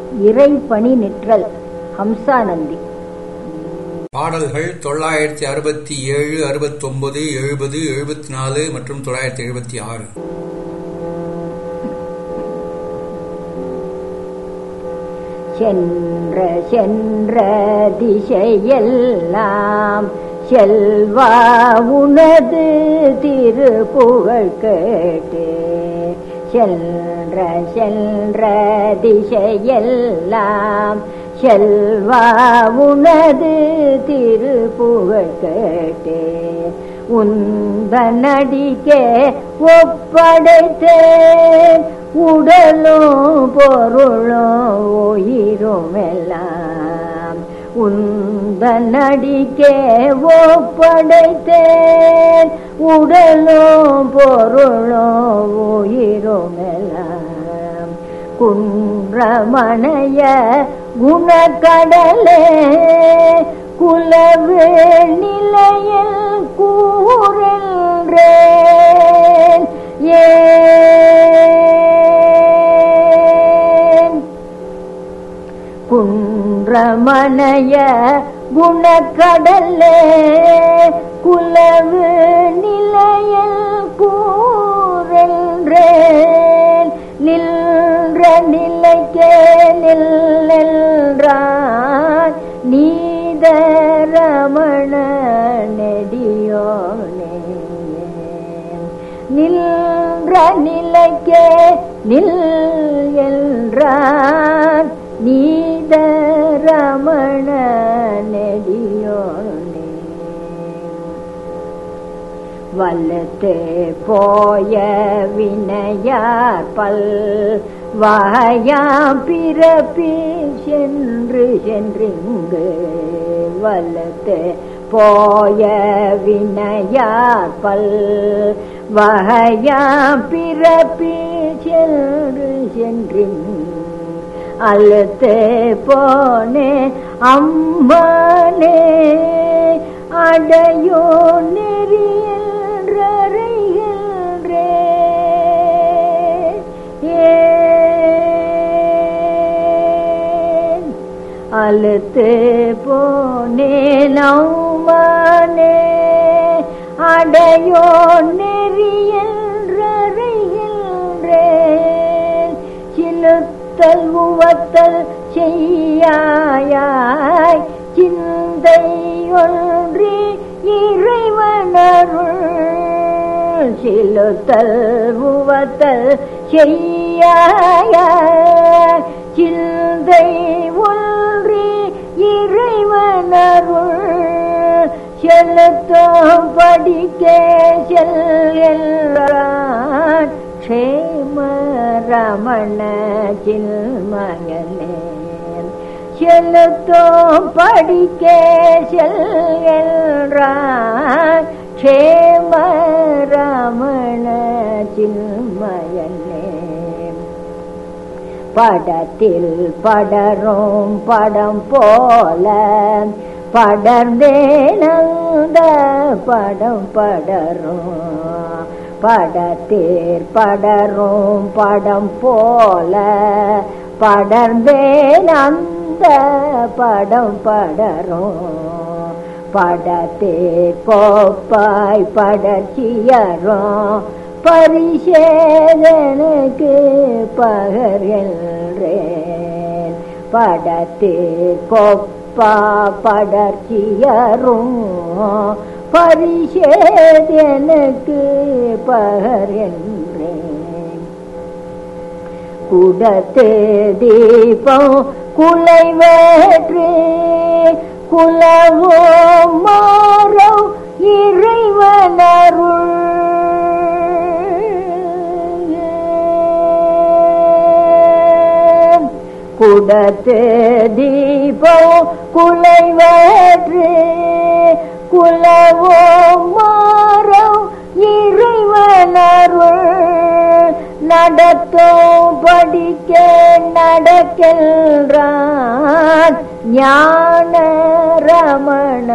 இறைப்பணி நிற்றல் ஹம்சானந்தி பாடல்கள் தொள்ளாயிரத்தி அறுபத்தி ஏழு அறுபத்தொன்பது எழுபது எழுபத்தி நாலு மற்றும் தொள்ளாயிரத்தி எழுபத்தி ஆறு சென்ற சென்ற திசையெல்லாம் செல்வா உனது திருப்புகழ் கேட்டு சென்ற சென்ற திசையெல்லாம் செல்வா உனது திருப்புகழ் கேட்டு உந்தனடிக்கே ஒப்படைத்தேன் உடலும் பொருளும் உயிரும் எல்லாம் உந்தனடிக்கே ஒப்படைத்தேன் உடலும் பொருளும் உயிரும் எல்லாம் குன்றமணைய குணக்கடலே குலவு நிலையில் கூறன்றேன் ஏன் குன்றமணைய குணக்கடலே குலவு நிலையில் கூறன்றேன் நின்ற நிலைக்கே நில்லென்றான் நீதரமண நெடியோனே நின்ற நிலைக்கே நில் என்றான் நீதரமண நெடியோனே வல்லத்து போய வினையார் பல் வாயாம் பிறப்பி சென்று சென்றிங்கு வல்லத்து போய வினையார் பல் வகையாம் பிறப்பி சென்று சென்றிங்கு அழுத்து போனே அம்மனே அடையோ நெறியன்றே அழுத்து போனே நௌமனே அடையோ நெறியன்றே சிலுத்தல் உவத்தல் செய்யாயாய் சிந்தை ஒன்றி இறைவனருள் சிலுத்தல் உவத்தல் செய்யாயாய் சிந்தை ஒன்றி இறைவனருள் செலுத்தம் படிக்க செல்கிறான் க்ஷேம ரமண சில்மயனே செலுத்தோம் படிக்க செல்கிறான் க்ஷேம ரமண சில்மயனே படத்தில் படரும் படம் போல படர்ந்தேனந்த படம் படரும் படத்தேர் படரும் படம் போல படர்ந்தேன் அந்த படம் படரும் படத்தேர் போப்பாய் படர்ச்சியரும் பரிசேதனுக்கு பகர் என்றேன் படத்தேர் கொப்பா படர்ச்சியரும் பரிசேதனுக்கு பகர் என்றேன் குடத்து தீபம் குலைவேற்று குலவோ மாறோ இறைவனருள் குடத்து தீபம் குலைவேற்று குலவோ மாறோ இறைவனருள் நடத்தும் படிக்க நடக்கின்றான் ஞான ரமண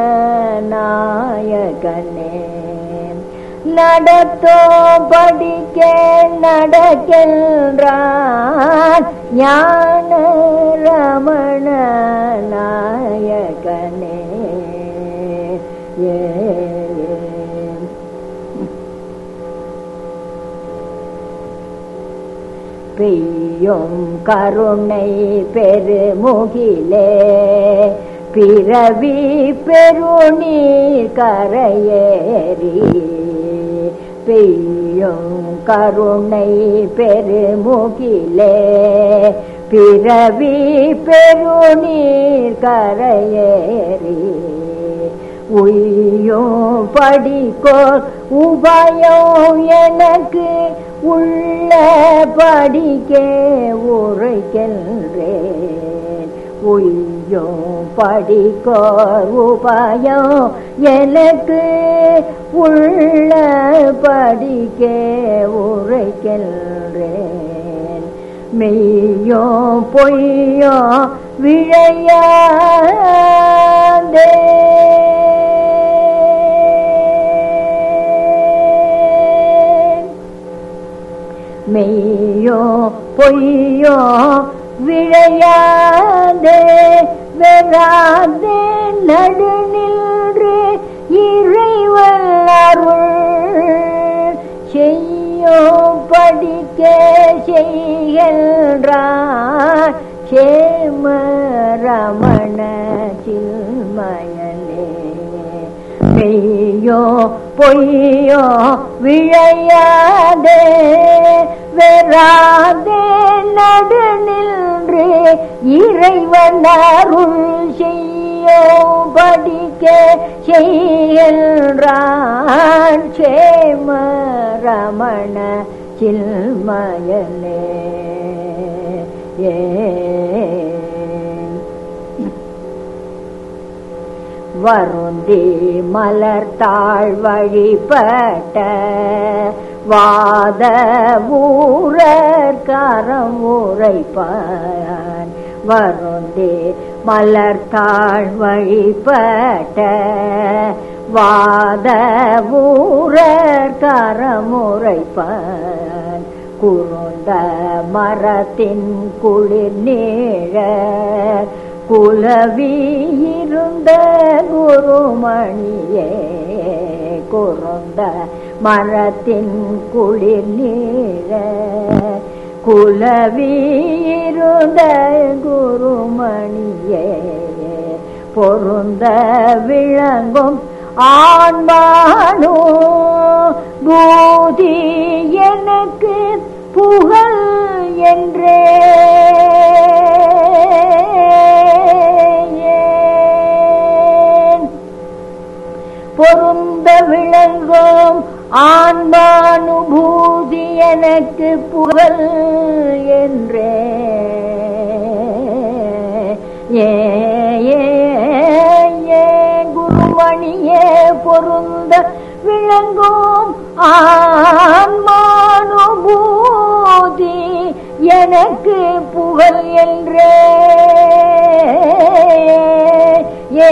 நாயகனே நடத்தும் படிக்க நடக்கின்றான் ஞான ரமண நாயகனே ஏ பெய்யும் கருணை பெருமுகிலே பிறவி பெருநீர் கரையேறி பெய்யும் கருணை பெருமுகிலே பிறவி பெருநீர் கரையேறி உய்யும் படிக்கோ உபயம் எனக்கு உள்ள படிக்கே உரைக்கின்றேன் உய்யும் படிக்கோர் உபயம் எனக்கு உள்ள படிக்கே உரைக்கின்றேன் மெய்யோ பொய்யோ விழையாதே மெய்யோ பொய்யோ விழையாதே வெறாதே நடுநின்று இறைவன் அருள் செய்யோ படிக்க செய்கின்றான் சேம ரமண சில்மயனே மெய்யோ பொய்யோ விழையாதே வெறாதே நடு நின்று இறைவன் அருள் செய்யோ படிக்க செய்கின்றான் சேம ரமண சில்மயனே ஏ வருந்தி மலர்த்தாள் வழிபட்ட வாத ஊரர் கரம் உரைப்பான் வருந்தி மலர்த்தாள் வழிபட்ட வாத ஊரர் கரம் உரைப்பான் குருந்த மரத்தின் குளிர் நீழ குலவியிருந்த குருமணியே குருந்த மரத்தின் குளிர் நீழ குலவியிருந்த குருமணியே பொருந்த விளங்கும் ஆன்மானோ பூதி எனக்கு புகழ் என்றே பொருந்த விளங்கும் ஆன்மானுபூதி எனக்கு புகழ் என்றே ஏ ஏ ஏ குருமணியே பொருந்த விளங்கும் ஆன்மானுபூதி எனக்கு புகழ் என்றே ஏ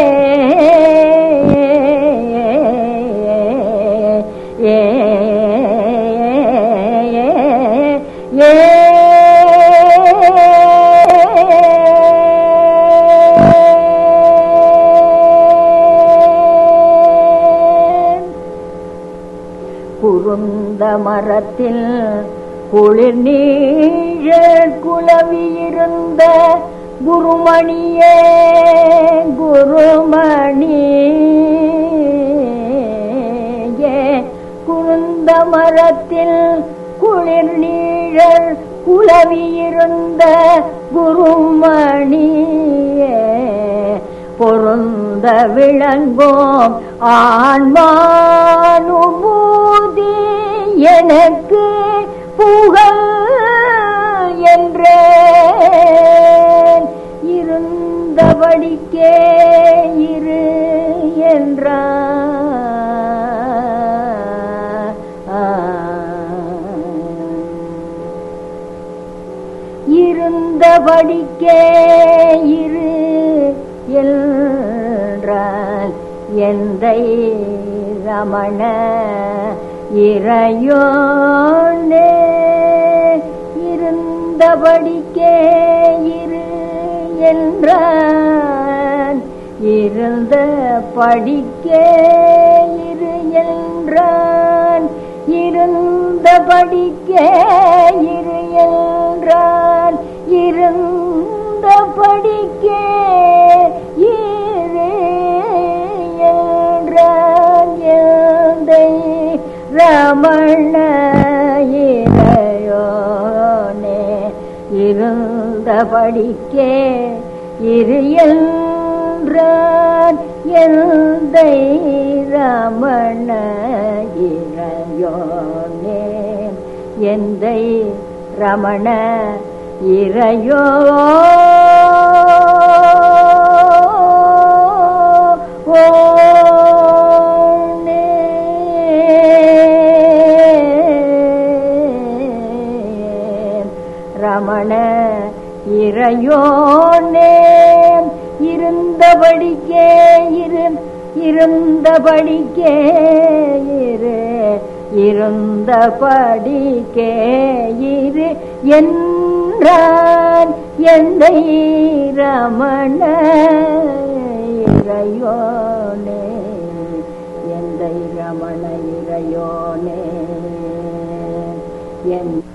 ஏ ஏ குருந்த மரத்தில் குளிர் நீழல் குலவியிருந்த குருமணியே குருமணியே குருந்த மரத்தில் குளிர் நீழல் குலவியிருந்த குருமணியே பொருந்த விளங்கும் ஆன்மானுபூதி எனக்கு புகழ் என்றேன் இருந்தபடிக்கே இரு என்றான் இருந்தபடிக்கே இரு என்றால் எந்தை ரமண இறையோனே இருந்தபடிக்கே இரு என்றான் இருந்த படிக்கே இரு என்றான் இருந்த படிக்கே இரு என்றான் இருந்த படிக்கே இரு என்றான் எந்தை ரமண இறையோனே இருந்த படிக்கே இரு என்றான் எந்தை ரமண இறையோனே எந்தை ரமண இறையோ ரமண இறையோனே இருந்தபடிக்கே இரு இருந்தபடிக்கே இரு இருந்தபடிக்கே இரு என்றான் எந்தை ரமண இறையோனே எந்தை ரமண இறையோனே என்